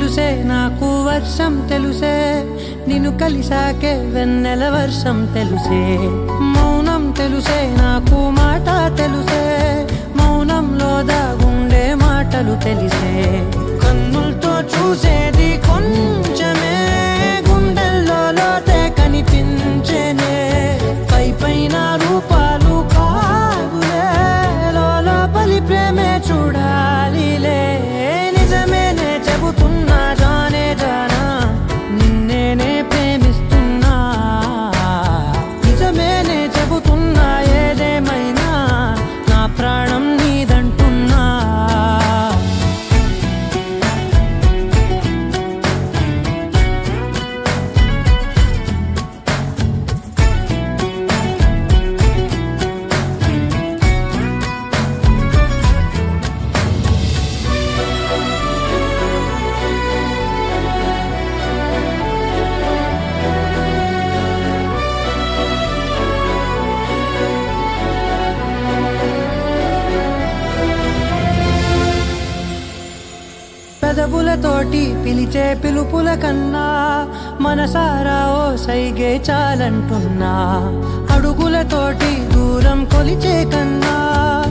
తెలుసే నాకు వర్షం తెలుసే నిన్ను కలిసాకే వెన్నెల వర్షం తెలుసే మౌనం తెలుసే నాకు మాట తెలుసే మౌనంలో దాగుండే మాటలు తెలిసే కన్నులతో చూసేది కొంచెమే గుండెల్లో లోతే కనిపించేనే పై పైన రూపాలు కాదులే లోపలి ప్రేమే చూడాలిలే నిజమేనే చెబుతున్నా జానే జానా నిన్నేనే ప్రేమిస్తున్నా నిజమేనే చెబుతున్నా ఏదేమైనా నా ప్రాణం నీదంటున్నా పెదవులతోటి పిలిచే పిలుపుల కన్నా మనసారా ఓ సైగే చాలంటున్నా అడుగులతోటి దూరం కొలిచే కన్నా